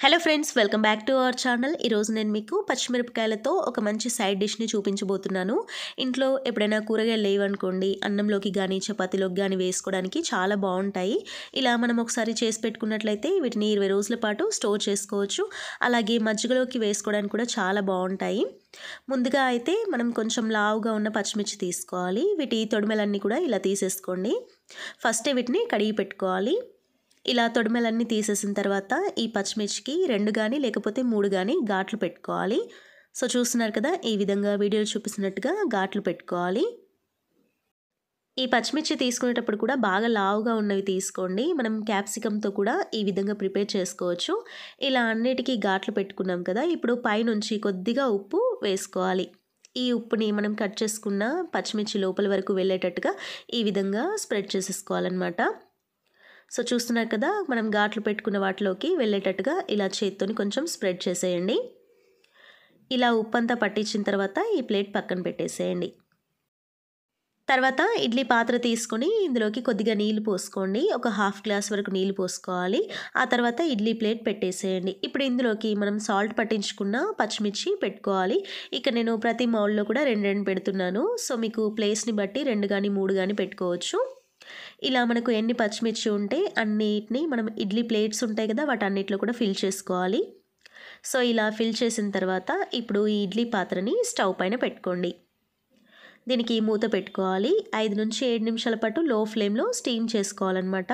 hello friends welcome back to our channel ఈరోజు నేను మీకు పచ్చిమిరపకాయలతో ఒక మంచి సైడ్ డిష్ని చూపించబోతున్నాను ఇంట్లో ఎప్పుడైనా కూరగాయలు లేవనుకోండి అన్నంలోకి కానీ చపాతీలోకి కానీ వేసుకోవడానికి చాలా బాగుంటాయి ఇలా మనం ఒకసారి చేసి పెట్టుకున్నట్లయితే వీటిని ఇరవై రోజుల పాటు స్టోర్ చేసుకోవచ్చు అలాగే మజ్జిగలోకి వేసుకోవడానికి కూడా చాలా బాగుంటాయి ముందుగా అయితే మనం కొంచెం లావుగా ఉన్న పచ్చిమిర్చి తీసుకోవాలి వీటి తొడిమెలన్నీ కూడా ఇలా తీసేసుకోండి ఫస్ట్ వీటిని కడిగి పెట్టుకోవాలి ఇలా తొడిమెలన్నీ తీసేసిన తర్వాత ఈ పచ్చిమిర్చికి రెండు కానీ లేకపోతే మూడు కానీ ఘాట్లు పెట్టుకోవాలి సో చూస్తున్నారు కదా ఈ విధంగా వీడియోలు చూపిస్తున్నట్టుగా ఘాట్లు పెట్టుకోవాలి ఈ పచ్చిమిర్చి తీసుకునేటప్పుడు కూడా బాగా లావుగా ఉన్నవి తీసుకోండి మనం క్యాప్సికంతో కూడా ఈ విధంగా ప్రిపేర్ చేసుకోవచ్చు ఇలా అన్నిటికీ ఘాట్లు పెట్టుకున్నాం కదా ఇప్పుడు పైనుంచి కొద్దిగా ఉప్పు వేసుకోవాలి ఈ ఉప్పుని మనం కట్ చేసుకున్న పచ్చిమిర్చి లోపల వరకు వెళ్ళేటట్టుగా ఈ విధంగా స్ప్రెడ్ చేసేసుకోవాలన్నమాట సో చూస్తున్నారు కదా మనం ఘాట్లు పెట్టుకున్న వాటిలోకి వెళ్ళేటట్టుగా ఇలా చేత్తోని కొంచెం స్ప్రెడ్ చేసేయండి ఇలా ఉప్పు అంతా పట్టించిన తర్వాత ఈ ప్లేట్ పక్కన పెట్టేసేయండి తర్వాత ఇడ్లీ పాత్ర తీసుకొని ఇందులోకి కొద్దిగా నీళ్లు పోసుకోండి ఒక హాఫ్ గ్లాస్ వరకు నీళ్లు పోసుకోవాలి ఆ తర్వాత ఇడ్లీ ప్లేట్ పెట్టేసేయండి ఇప్పుడు ఇందులోకి మనం సాల్ట్ పట్టించుకున్న పచ్చిమిర్చి పెట్టుకోవాలి ఇక నేను ప్రతి మౌల్లో కూడా రెండు రెండు పెడుతున్నాను సో మీకు ప్లేస్ని బట్టి రెండు కానీ మూడు కానీ పెట్టుకోవచ్చు ఇలా మనకు ఎన్ని పచ్చిమిర్చి ఉంటే అన్నిటిని మనం ఇడ్లీ ప్లేట్స్ ఉంటాయి కదా వాటి అన్నిట్లో కూడా ఫిల్ చేసుకోవాలి సో ఇలా ఫిల్ చేసిన తర్వాత ఇప్పుడు ఈ ఇడ్లీ పాత్రని స్టవ్ పైన పెట్టుకోండి దీనికి మూత పెట్టుకోవాలి ఐదు నుంచి ఏడు నిమిషాల పాటు లో ఫ్లేమ్లో స్టీమ్ చేసుకోవాలన్నమాట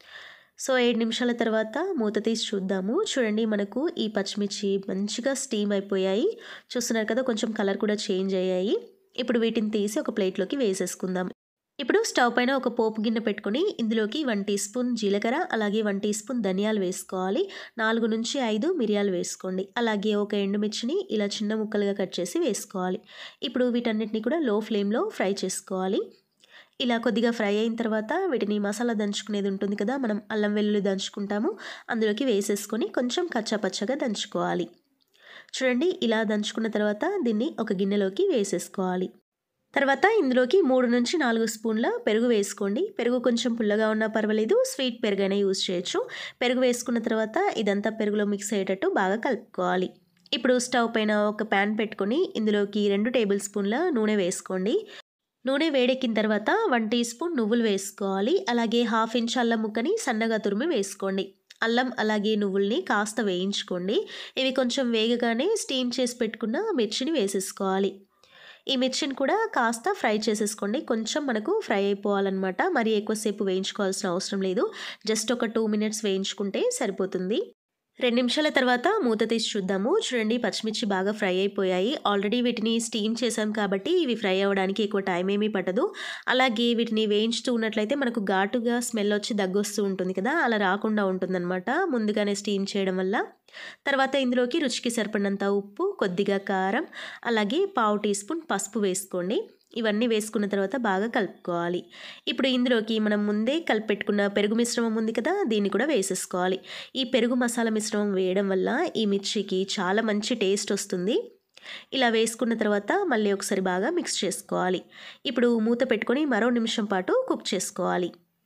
సో ఏడు నిమిషాల తర్వాత మూత తీసి చూద్దాము చూడండి మనకు ఈ పచ్చిమిర్చి మంచిగా స్టీమ్ అయిపోయాయి చూస్తున్నారు కదా కొంచెం కలర్ కూడా చేంజ్ అయ్యాయి ఇప్పుడు వీటిని తీసి ఒక ప్లేట్లోకి వేసేసుకుందాం ఇప్పుడు స్టవ్ పైన ఒక పోపు గిన్నె పెట్టుకొని ఇందులోకి వన్ టీ స్పూన్ జీలకర్ర అలాగే వన్ టీ స్పూన్ ధనియాలు వేసుకోవాలి నాలుగు నుంచి ఐదు మిరియాలు వేసుకోండి అలాగే ఒక ఎండుమిర్చిని ఇలా చిన్న ముక్కలుగా కట్ చేసి వేసుకోవాలి ఇప్పుడు వీటన్నిటిని కూడా లో ఫ్లేమ్లో ఫ్రై చేసుకోవాలి ఇలా కొద్దిగా ఫ్రై అయిన తర్వాత వీటిని మసాలా దంచుకునేది ఉంటుంది కదా మనం అల్లం వెల్లుల్లి దంచుకుంటాము అందులోకి వేసేసుకొని కొంచెం కచ్చాపచ్చగా దంచుకోవాలి చూడండి ఇలా దంచుకున్న తర్వాత దీన్ని ఒక గిన్నెలోకి వేసేసుకోవాలి తర్వాత ఇందులోకి మూడు నుంచి నాలుగు స్పూన్ల పెరుగు వేసుకోండి పెరుగు కొంచెం పుల్లగా ఉన్నా పర్వాలేదు స్వీట్ పెరుగైనా యూజ్ చేయొచ్చు పెరుగు వేసుకున్న తర్వాత ఇదంతా పెరుగులో మిక్స్ అయ్యేటట్టు బాగా కలుపుకోవాలి ఇప్పుడు స్టవ్ పైన ఒక ప్యాన్ పెట్టుకొని ఇందులోకి రెండు టేబుల్ స్పూన్ల నూనె వేసుకోండి నూనె వేడెక్కిన తర్వాత వన్ టీ స్పూన్ నువ్వులు వేసుకోవాలి అలాగే హాఫ్ ఇంచ్ అల్లం ముక్కని సన్నగా తురిమి వేసుకోండి అల్లం అలాగే నువ్వుల్ని కాస్త వేయించుకోండి ఇవి కొంచెం వేగగానే స్టీమ్ చేసి పెట్టుకున్న మిర్చిని వేసేసుకోవాలి ఈ మిర్చిని కూడా కాస్త ఫ్రై చేసేసుకోండి కొంచెం మనకు ఫ్రై అయిపోవాలన్నమాట మరి ఎక్కువసేపు వేయించుకోవాల్సిన అవసరం లేదు జస్ట్ ఒక టూ మినిట్స్ వేయించుకుంటే సరిపోతుంది రెండు నిమిషాల తర్వాత మూత తీసి చూద్దాము చూడండి పచ్చిమిర్చి బాగా ఫ్రై అయిపోయాయి ఆల్రెడీ వీటిని స్టీమ్ చేసాం కాబట్టి ఇవి ఫ్రై అవ్వడానికి ఎక్కువ టైం ఏమీ పట్టదు అలాగే వీటిని వేయించుతూ ఉన్నట్లయితే మనకు ఘాటుగా స్మెల్ వచ్చి దగ్గొస్తూ ఉంటుంది కదా అలా రాకుండా ఉంటుందన్నమాట ముందుగానే స్టీమ్ చేయడం వల్ల తర్వాత ఇందులోకి రుచికి సరిపడినంత ఉప్పు కొద్దిగా కారం అలాగే పావు టీ స్పూన్ పసుపు వేసుకోండి ఇవన్నీ వేసుకున్న తర్వాత బాగా కలుపుకోవాలి ఇప్పుడు ఇందులోకి మనం ముందే కలిపెట్టుకున్న పెరుగు మిశ్రమం ఉంది కదా దీన్ని కూడా వేసేసుకోవాలి ఈ పెరుగు మసాలా మిశ్రమం వేయడం వల్ల ఈ మిర్చికి చాలా మంచి టేస్ట్ వస్తుంది ఇలా వేసుకున్న తర్వాత మళ్ళీ ఒకసారి బాగా మిక్స్ చేసుకోవాలి ఇప్పుడు మూత పెట్టుకొని మరో నిమిషం పాటు కుక్ చేసుకోవాలి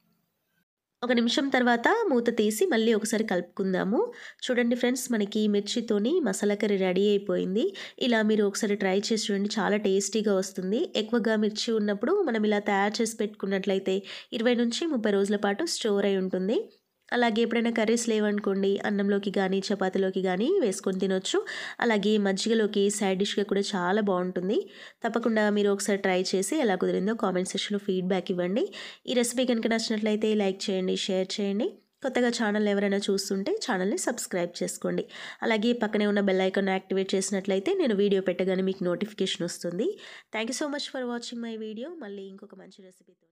ఒక నిమిషం తర్వాత మూత తీసి మళ్ళీ ఒకసారి కలుపుకుందాము చూడండి ఫ్రెండ్స్ మనకి మిర్చితోని మసాలా కర్రీ రెడీ అయిపోయింది ఇలా మీరు ఒకసారి ట్రై చేసి చూడండి చాలా టేస్టీగా వస్తుంది ఎక్కువగా మిర్చి ఉన్నప్పుడు మనం ఇలా తయారు చేసి పెట్టుకున్నట్లయితే ఇరవై నుంచి ముప్పై రోజుల పాటు స్టోర్ అయి ఉంటుంది అలాగే ఎప్పుడైనా కర్రీస్ లేవనుకోండి అన్నంలోకి కానీ చపాతీలోకి కానీ వేసుకొని తినొచ్చు అలాగే మజ్జిగలోకి సైడ్ డిష్గా కూడా చాలా బాగుంటుంది తప్పకుండా మీరు ఒకసారి ట్రై చేసి ఎలా కుదిరిందో కామెంట్ సెక్షన్లో ఫీడ్బ్యాక్ ఇవ్వండి ఈ రెసిపీ కనుక నచ్చినట్లయితే లైక్ చేయండి షేర్ చేయండి కొత్తగా ఛానల్ ఎవరైనా చూస్తుంటే ఛానల్ని సబ్స్క్రైబ్ చేసుకోండి అలాగే పక్కనే ఉన్న బెల్ ఐకాన్ యాక్టివేట్ చేసినట్లయితే నేను వీడియో పెట్టగానే మీకు నోటిఫికేషన్ వస్తుంది thank you so much for watching my video మళ్ళీ ఇంకొక మంచి రెసిపీతో